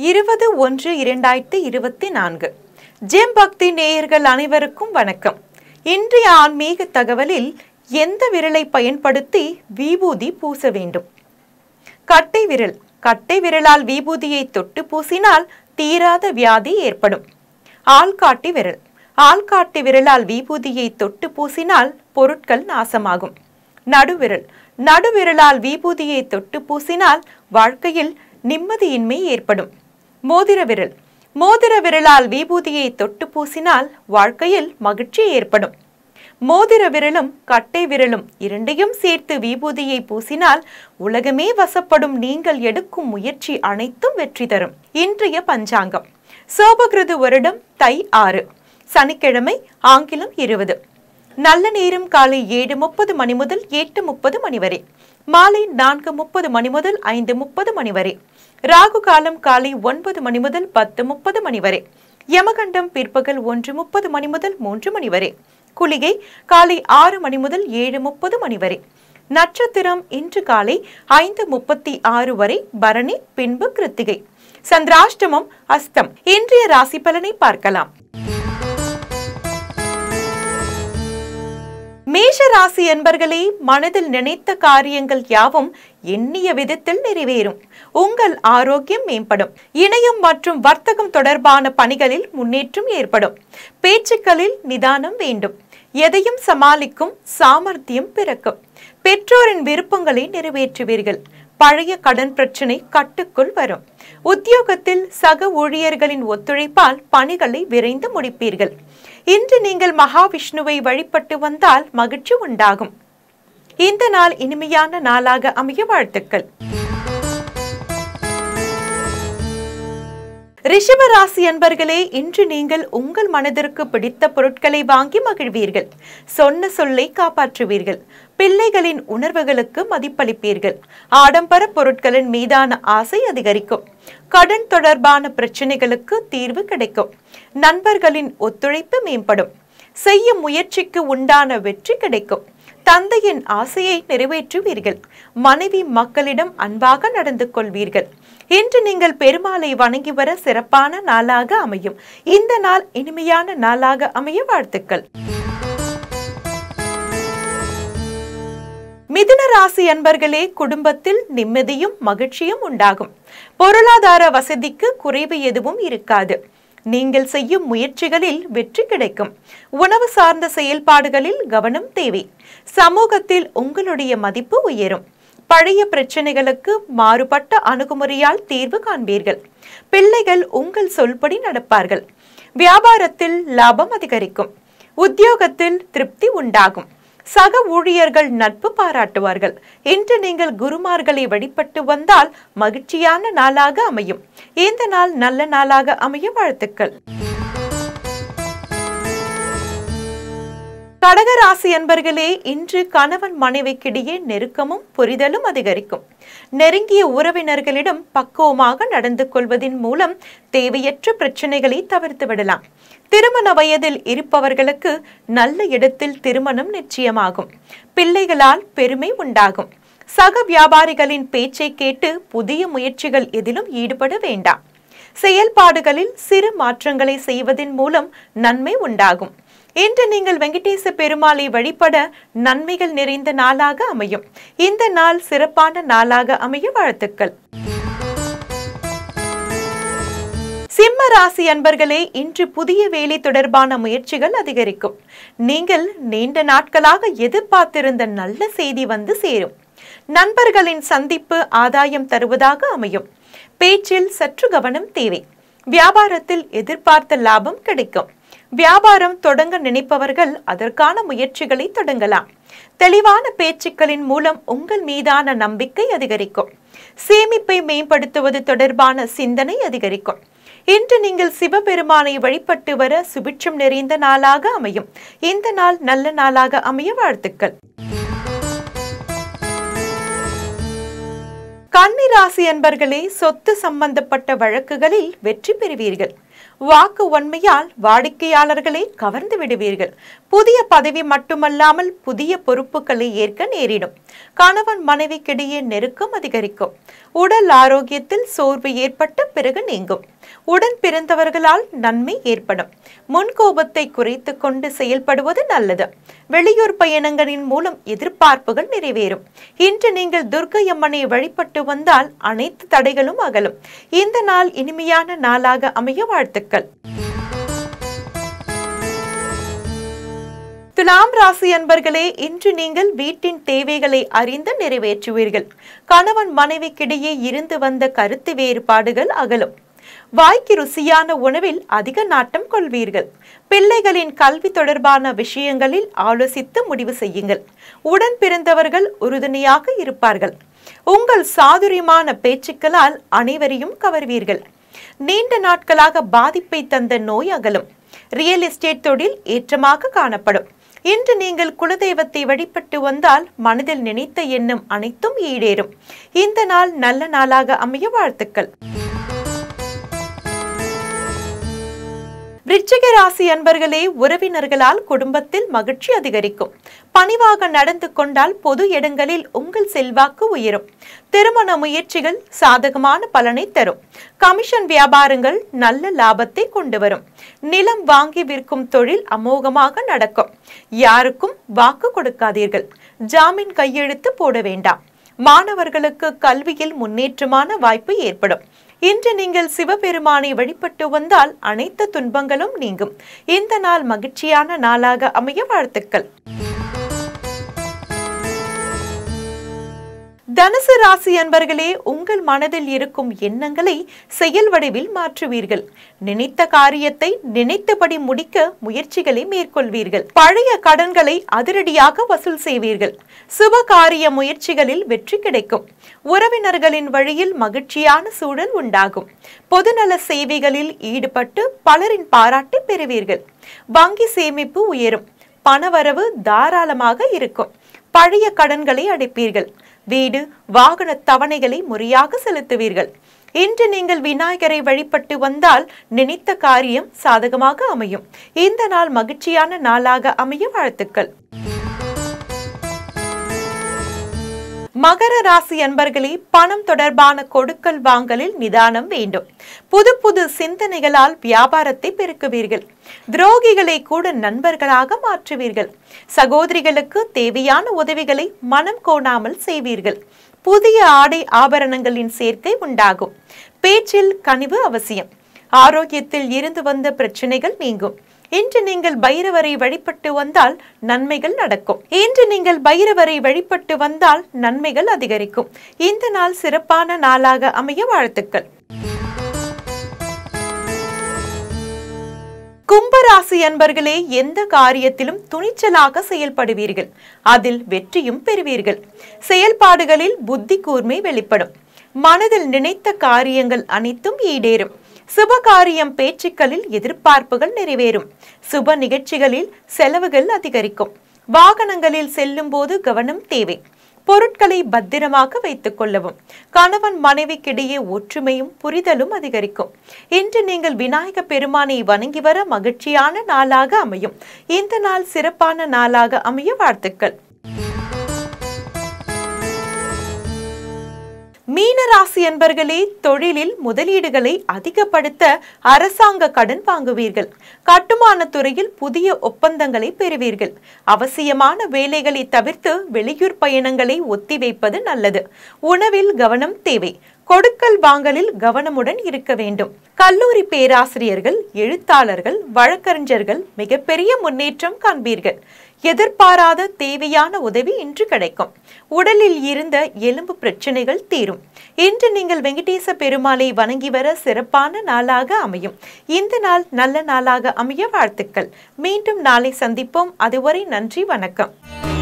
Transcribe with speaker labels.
Speaker 1: இருபது ஒன்று இரண்டாயிரத்தி இருபத்தி நான்கு ஜெம் பக்தி நேயர்கள் அனைவருக்கும் வணக்கம் இன்றைய ஆன்மீக தகவலில் எந்த விரலை பயன்படுத்தி விபூதி பூச வேண்டும் கட்டை விரல் கட்டை விரலால் விபூதியை தொட்டு பூசினால் தீராத வியாதி ஏற்படும் ஆள்காட்டி விரல் ஆள்காட்டி விரலால் விபூதியை தொட்டு பூசினால் பொருட்கள் நாசமாகும் நடுவிரல் நடுவிரலால் விபூதியை தொட்டு பூசினால் வாழ்க்கையில் நிம்மதியின்மை ஏற்படும் மோதிர விரல் மோதிர விரலால் விபூதியை தொட்டு பூசினால் வாழ்க்கையில் மகிழ்ச்சி ஏற்படும் மோதிர விரலும் கட்டை விரலும் இரண்டையும் சேர்த்து விபூதியை பூசினால் உலகமே வசப்படும் நீங்கள் எடுக்கும் முயற்சி அனைத்தும் வெற்றி தரும் இன்றைய பஞ்சாங்கம் சோபகிருது வருடம் தை ஆறு சனிக்கிழமை ஆங்கிலம் இருபது நல்ல நேரம் காலை ஏழு முப்பது மணி முதல் எட்டு முப்பது மணி வரை மாலை நான்கு முப்பது மணி முதல் ஐந்து முப்பது மணி வரை ராகு காலம் காலை ஒன்பது மணி முதல் பத்து முப்பது மணி வரை யமகண்டம் பிற்பகல் ஒன்று முப்பது மணி முதல் மூன்று மணி வரை குளிகை காலை ஆறு மணி முதல் ஏழு முப்பது மணி வரை நட்சத்திரம் இன்று காலை ஐந்து முப்பத்தி ஆறு வரை பரணி பின்பு கிருத்திகை சந்திராஷ்டமம் அஸ்தம் இன்றைய ராசி பலனை பார்க்கலாம் மேஷ ராசி என்பர்களே மனதில் நினைத்த காரியங்கள் யாவும் எண்ணிய விதத்தில் நிறைவேறும் உங்கள் ஆரோக்கியம் மேம்படும் இணையம் மற்றும் வர்த்தகம் தொடர்பான பணிகளில் முன்னேற்றம் ஏற்படும் பேச்சுக்களில் நிதானம் வேண்டும் எதையும் சமாளிக்கும் சாமர்த்தியம் பிறக்கும் பெற்றோரின் விருப்பங்களை நிறைவேற்றுவீர்கள் பழைய கடன் பிரச்சனை கட்டுக்குள் வரும் உத்தியோகத்தில் சக ஊழியர்களின் ஒத்துழைப்பால் பணிகளை விரைந்து முடிப்பீர்கள் இன்று நீங்கள் மகாவிஷ்ணுவை வழிபட்டு வந்தால் மகிழ்ச்சி உண்டாகும் இந்த நாள் இனிமையான நாளாக அமைய வாழ்த்துக்கள் ரிஷப ராசி அன்பர்களே இன்று நீங்கள் உங்கள் மனதிற்கு பிடித்த பொருட்களை வாங்கி மகிழ்வீர்கள் சொன்ன சொல்லை காப்பாற்றுவீர்கள் பிள்ளைகளின் உணர்வுகளுக்கு மதிப்பளிப்பீர்கள் ஆடம்பர பொருட்களின் மீதான ஆசை அதிகரிக்கும் கடன் தொடர்பான பிரச்சனைகளுக்கு தீர்வு கிடைக்கும் நண்பர்களின் ஒத்துழைப்பு மேம்படும் செய்யும் முயற்சிக்கு உண்டான வெற்றி கிடைக்கும் தந்தையின் ஆசையை நிறைவேற்றுவீர்கள் மனைவி மக்களிடம் அன்பாக நடந்து கொள்வீர்கள் இன்று நீங்கள் பெருமாளை வணங்கி வர சிறப்பான நாளாக அமையும் இந்த நாள் இனிமையான நாளாக அமைய வாழ்த்துக்கள் மிதுன ராசி அன்பர்களே குடும்பத்தில் நிம்மதியும் மகிழ்ச்சியும் உண்டாகும் பொருளாதார வசதிக்கு குறைவு எதுவும் இருக்காது நீங்கள் செய்யும் முயற்சிகளில் வெற்றி கிடைக்கும் உணவு சார்ந்த செயல்பாடுகளில் கவனம் தேவை சமூகத்தில் உங்களுடைய மதிப்பு உயரும் பழைய பிரச்சனைகளுக்கு மாறுபட்ட அணுகுமுறையால் தீர்வு காண்பீர்கள் பிள்ளைகள் உங்கள் சொல்படி நடப்பார்கள் வியாபாரத்தில் லாபம் அதிகரிக்கும் உத்தியோகத்தில் திருப்தி உண்டாகும் சக ஊழியர்கள் நட்பு பாராட்டுவார்கள் இன்று நீங்கள் குருமார்களை வழிபட்டு வந்தால் மகிழ்ச்சியான நாளாக அமையும் இந்த நாள் நல்ல நாளாக அமைய வாழ்த்துக்கள் கடகராசி அன்பர்களே இன்று கணவன் மனைவிக்கிடையே நெருக்கமும் புரிதலும் அதிகரிக்கும் நெருங்கிய உறவினர்களிடம் பக்குவமாக நடந்து கொள்வதன் மூலம் தேவையற்ற பிரச்சனைகளை தவிர்த்து விடலாம் திருமண வயதில் இருப்பவர்களுக்கு நல்ல இடத்தில் திருமணம் நிச்சயமாகும் பிள்ளைகளால் பெருமை உண்டாகும் சக வியாபாரிகளின் பேச்சை கேட்டு புதிய முயற்சிகள் எதிலும் ஈடுபட வேண்டாம் செயல்பாடுகளில் சிறு மாற்றங்களை செய்வதன் மூலம் நன்மை உண்டாகும் இன்று நீங்கள் வெங்கடேச பெருமாளை வழிபட நன்மைகள் நிறைந்த நாளாக அமையும் இந்த நாள் சிறப்பான நாளாக அமைய வாழ்த்துக்கள் சிம்ம ராசி அன்பர்களே இன்று புதிய வேலை தொடர்பான முயற்சிகள் அதிகரிக்கும் நீங்கள் நீண்ட நாட்களாக எதிர்பார்த்திருந்த நல்ல செய்தி வந்து சேரும் நண்பர்களின் சந்திப்பு ஆதாயம் தருவதாக அமையும் பேச்சில் சற்று கவனம் தேவை வியாபாரத்தில் எதிர்பார்த்த லாபம் கிடைக்கும் வியாபாரம் தொடங்க நினைப்பவர்கள் அதற்கான முயற்சிகளை தொடங்கலாம் தெளிவான பேச்சுக்களின் மூலம் உங்கள் மீதான நம்பிக்கை அதிகரிக்கும் சேமிப்பை மேம்படுத்துவது தொடர்பான சிந்தனை அதிகரிக்கும் இன்று நீங்கள் சிவபெருமானை வழிபட்டு வர சுபிட்சம் நிறைந்த நாளாக அமையும் இந்த நாள் நல்ல நாளாக அமைய வாழ்த்துக்கள் கன்னி ராசி அன்பர்களே சொத்து சம்பந்தப்பட்ட வழக்குகளில் வெற்றி பெறுவீர்கள் வாக்கு உண்மையால் வாடிக்கையாளர்களை கவர்ந்து விடுவீர்கள் புதிய பதவி மட்டுமல்லாமல் புதிய பொறுப்புகளை ஏற்க நேரிடும் கணவன் மனைவிக்கிடையே நெருக்கம் அதிகரிக்கும் உடல் ஆரோக்கியத்தில் சோர்வு ஏற்பட்ட பிறகு நீங்கும் உடன் பிறந்தவர்களால் நன்மை ஏற்படும் முன்கோபத்தை குறைத்து கொண்டு செயல்படுவது நல்லது வெளியூர் பயணங்களின் மூலம் எதிர்பார்ப்புகள் நிறைவேறும் இன்று நீங்கள் துர்க்கை அம்மனை வழிபட்டு வந்தால் அனைத்து தடைகளும் அகலும் இந்த நாள் இனிமையான நாளாக அமைய வாழ்த்துக்கள் துலாம் ராசி அன்பர்களே இன்று நீங்கள் வீட்டின் தேவைகளை அறிந்து நிறைவேற்றுவீர்கள் கணவன் மனைவிக்கிடையே இருந்து வந்த கருத்து வேறுபாடுகள் அகலும் வாய்க்கு ருசியான உணவில் அதிக நாட்டம் கொள்வீர்கள் பிள்ளைகளின் கல்வி தொடர்பான விஷயங்களில் ஆலோசித்து முடிவு செய்யுங்கள் உடன் பிறந்தவர்கள் உறுதுணையாக இருப்பார்கள் உங்கள் சாதுரியமான பேச்சுக்களால் அனைவரையும் கவர்வீர்கள் நீண்ட நாட்களாக பாதிப்பை தந்த நோய் அகலும் ரியல் எஸ்டேட் தொழில் ஏற்றமாக காணப்படும் இன்று நீங்கள் குலதெய்வத்தை வழிபட்டு வந்தால் மனதில் நினைத்த எண்ணம் அனைத்தும் ஈடேறும் இந்த நாள் நல்ல நாளாக அமைய வாழ்த்துக்கள் விருச்சிக ராசி அன்பர்களே உறவினர்களால் குடும்பத்தில் மகிழ்ச்சி அதிகரிக்கும் பணிவாக நடந்து கொண்டால் பொது இடங்களில் உங்கள் செல்வாக்கு உயரும் திருமண முயற்சிகள் சாதகமான பலனை தரும் கமிஷன் வியாபாரங்கள் நல்ல லாபத்தை கொண்டு வரும் நிலம் வாங்கி விற்கும் தொழில் அமோகமாக நடக்கும் யாருக்கும் வாக்கு கொடுக்காதீர்கள் ஜாமீன் கையெழுத்து போட வேண்டாம் மாணவர்களுக்கு கல்வியில் முன்னேற்றமான வாய்ப்பு ஏற்படும் இன்று நீங்கள் சிவபெருமானை வழிபட்டு வந்தால் அனைத்து துன்பங்களும் நீங்கும் இந்த நாள் மகிழ்ச்சியான நாளாக அமைய வாழ்த்துக்கள் தனுசு ராசி அன்பர்களே உங்கள் மனதில் இருக்கும் எண்ணங்களை செயல் வடிவில் மாற்றுவீர்கள் நினைத்த காரியத்தை நினைத்தபடி முடிக்க முயற்சிகளை மேற்கொள்வீர்கள் பழைய கடன்களை அதிரடியாக வசூல் செய்வீர்கள் சுப காரிய முயற்சிகளில் வெற்றி கிடைக்கும் உறவினர்களின் வழியில் மகிழ்ச்சியான சூழல் உண்டாகும் பொதுநல சேவைகளில் ஈடுபட்டு பலரின் பாராட்டை பெறுவீர்கள் வங்கி சேமிப்பு உயரும் பணவரவு தாராளமாக இருக்கும் பழைய கடன்களை அடைப்பீர்கள் வீடு வாகன தவணைகளை முறையாக செலுத்துவீர்கள் இன்று நீங்கள் விநாயகரை வழிபட்டு வந்தால் நினைத்த காரியம் சாதகமாக அமையும் இந்த நாள் மகிழ்ச்சியான நாளாக அமைய வாழ்த்துக்கள் மகர ராசி அன்பர்களே பணம் தொடர்பான கொடுக்கல் வாங்கலில் நிதானம் வேண்டும் புது புது சிந்தனைகளால் வியாபாரத்தை பெருக்குவீர்கள் துரோகிகளை கூட நண்பர்களாக மாற்றுவீர்கள் சகோதரிகளுக்கு தேவையான உதவிகளை மனம் கோணாமல் செய்வீர்கள் புதிய ஆடை ஆபரணங்களின் சேர்க்கை உண்டாகும் பேச்சில் கனிவு அவசியம் ஆரோக்கியத்தில் இருந்து வந்த பிரச்சனைகள் நீங்கும் இன்று நீங்கள் பைரவரை வழிபட்டு வந்தால் நன்மைகள் நடக்கும் இன்று நீங்கள் பைரவரை வழிபட்டு வந்தால் நன்மைகள் அதிகரிக்கும் இந்த நாள் சிறப்பான நாளாக அமைய வாழ்த்துக்கள் கும்பராசி அன்பர்களே எந்த காரியத்திலும் துணிச்சலாக செயல்படுவீர்கள் அதில் வெற்றியும் பெறுவீர்கள் செயல்பாடுகளில் புத்தி கூர்மை வெளிப்படும் மனதில் நினைத்த காரியங்கள் அனைத்தும் ஈடேறும் சுபகாரியம் பேச்சுக்களில் எதிர்பார்ப்புகள் நிறைவேறும் சுப நிகழ்ச்சிகளில் செலவுகள் அதிகரிக்கும் வாகனங்களில் செல்லும் போது கவனம் தேவை பொருட்களை பத்திரமாக வைத்துக் கொள்ளவும் கணவன் மனைவிக்கிடையே ஒற்றுமையும் புரிதலும் அதிகரிக்கும் இன்று நீங்கள் விநாயக பெருமானை வணங்கி வர மகிழ்ச்சியான நாளாக அமையும் இந்த நாள் சிறப்பான நாளாக அமைய வாழ்த்துக்கள் மீனராசி என்பர்களே தொழிலில் முதலீடுகளை அதிகப்படுத்த அரசாங்க கடன் வாங்குவீர்கள் கட்டுமான துறையில் புதிய ஒப்பந்தங்களை பெறுவீர்கள் அவசியமான வேலைகளை தவிர்த்து வெளியூர் பயணங்களை ஒத்திவைப்பது நல்லது உணவில் கவனம் தேவை கொடுக்கல் வாங்கலில் கவனமுடன் இருக்க வேண்டும் கல்லூரி பேராசிரியர்கள் எழுத்தாளர்கள் வழக்கறிஞர்கள் மிகப்பெரிய முன்னேற்றம் காண்பீர்கள் எதிர்பாராத தேவையான உதவி இன்று கிடைக்கும் உடலில் இருந்த எலும்பு பிரச்சனைகள் தீரும் இன்று நீங்கள் வெங்கடேச பெருமாளை வணங்கி வர சிறப்பான நாளாக அமையும் இந்த நாள் நல்ல நாளாக அமைய வாழ்த்துக்கள் மீண்டும் நாளை சந்திப்போம் அதுவரை நன்றி வணக்கம்